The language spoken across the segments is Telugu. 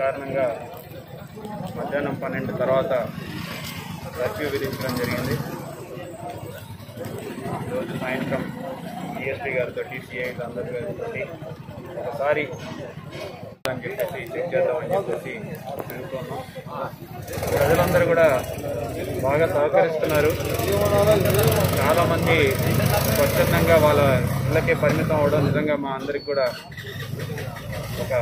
కారణంగా మధ్యాహ్నం పన్నెండు తర్వాత కర్ఫ్యూ విధించడం జరిగింది ఈరోజు సాయంత్రం డిఎస్పీ గారితో సిఐ అందరి గారితో ఒకసారి అని చెప్పేసి చెక్ చేద్దామని చెప్పేసి తిరుగుతున్నాం ప్రజలందరూ కూడా బాగా సహకరిస్తున్నారు చాలామంది స్వచ్ఛందంగా వాళ్ళ ఇళ్ళకే పరిమితం అవడం నిజంగా మా అందరికి కూడా ఒక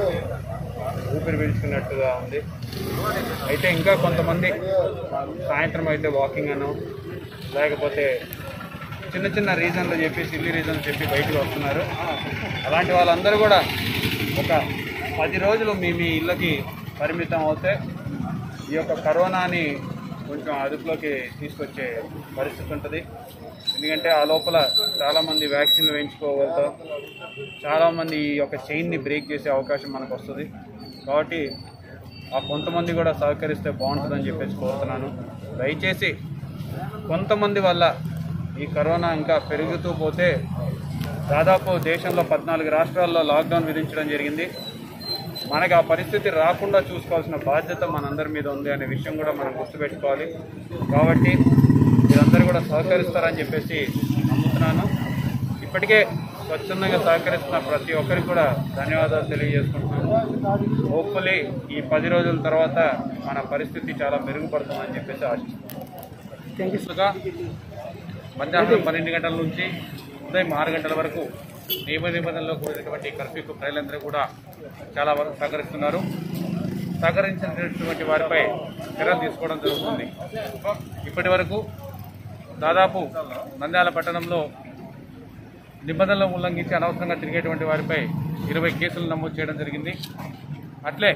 ఊపిరి పీల్చుకున్నట్టుగా ఉంది అయితే ఇంకా కొంతమంది సాయంత్రం అయితే వాకింగ్ అను లేకపోతే చిన్న చిన్న రీజన్లు చెప్పి సిల్లీ రీజన్లు చెప్పి బయటకు వస్తున్నారు అలాంటి వాళ్ళందరూ కూడా ఒక పది రోజులు మీ మీ ఇళ్ళకి పరిమితం అవుతే ఈ యొక్క కరోనాని కొంచెం అదుపులోకి తీసుకొచ్చే పరిస్థితి ఉంటుంది ఎందుకంటే ఆ లోపల చాలామంది వ్యాక్సిన్లు వేయించుకోగలుగుతాం చాలామంది ఈ యొక్క చైన్ని బ్రేక్ చేసే అవకాశం మనకు వస్తుంది కాబట్టి ఆ కొంతమంది కూడా సహకరిస్తే బాగుంటుందని చెప్పేసి కోరుతున్నాను దయచేసి కొంతమంది వల్ల ఈ కరోనా ఇంకా పెరుగుతూ పోతే దాదాపు దేశంలో పద్నాలుగు రాష్ట్రాల్లో లాక్డౌన్ విధించడం జరిగింది మనకి ఆ పరిస్థితి రాకుండా చూసుకోవాల్సిన బాధ్యత మనందరి మీద ఉంది అనే విషయం కూడా మనం గుర్తుపెట్టుకోవాలి కాబట్టి మీరందరూ కూడా సహకరిస్తారని చెప్పేసి నమ్ముతున్నాను ఇప్పటికే స్వచ్ఛందంగా సహకరిస్తున్న ప్రతి ఒక్కరికి కూడా ధన్యవాదాలు తెలియజేసుకుంటున్నాను హోప్ఫుల్లీ ఈ పది రోజుల తర్వాత మన పరిస్థితి చాలా మెరుగుపడుతుందని చెప్పేసి ఆశిస్తున్నాను మధ్యాహ్నం పన్నెండు గంటల నుంచి ఉదయం ఆరు గంటల వరకు నియమ నిబంధనలో కూడినటువంటి కర్ఫ్యూకు ప్రజలందరూ కూడా చాలా వరకు సహకరిస్తున్నారు సహకరించినటువంటి వారిపై చర్యలు తీసుకోవడం జరుగుతుంది ఇప్పటి వరకు దాదాపు నంద్యాల పట్టణంలో నిబంధనలు ఉల్లంఘించి అనవసరంగా తిరిగేటువంటి వారిపై ఇరవై కేసులు నమోదు చేయడం జరిగింది అట్లే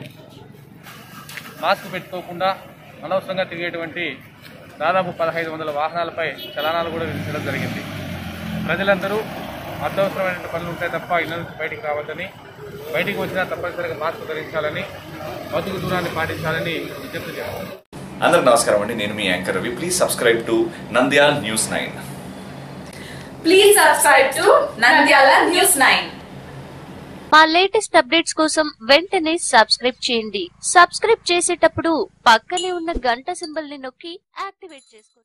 మాస్క్ పెట్టుకోకుండా అనవసరంగా తిరిగేటువంటి దాదాపు పదహైదు వందల వాహనాలపై చలానాలు కూడా విధించడం జరిగింది ప్రజలందరూ అత్యవసరమైన పనులు ఉంటే తప్ప ఇళ్ళ నుంచి బయటికి రావద్దని బయటికి వచ్చినా తప్పనిసరిగా మాస్క్ ధరించాలని భౌతిక దూరాన్ని పాటించాలని విజ్ఞప్తి చేస్తాను అందరికి నమస్కారం అండి నేను మీ anchor Ravi please subscribe to Nandyal news nine Please subscribe to Nandyala News 9. మా లేటెస్ట్ అప్డేట్స్ కోసం వెంటనే సబ్స్క్రైబ్ చేయండి సబ్స్క్రైబ్ చేసేటప్పుడు పక్కనే ఉన్న గంట సింబల్ ని నొక్కి యాక్టివేట్ చేసుకోండి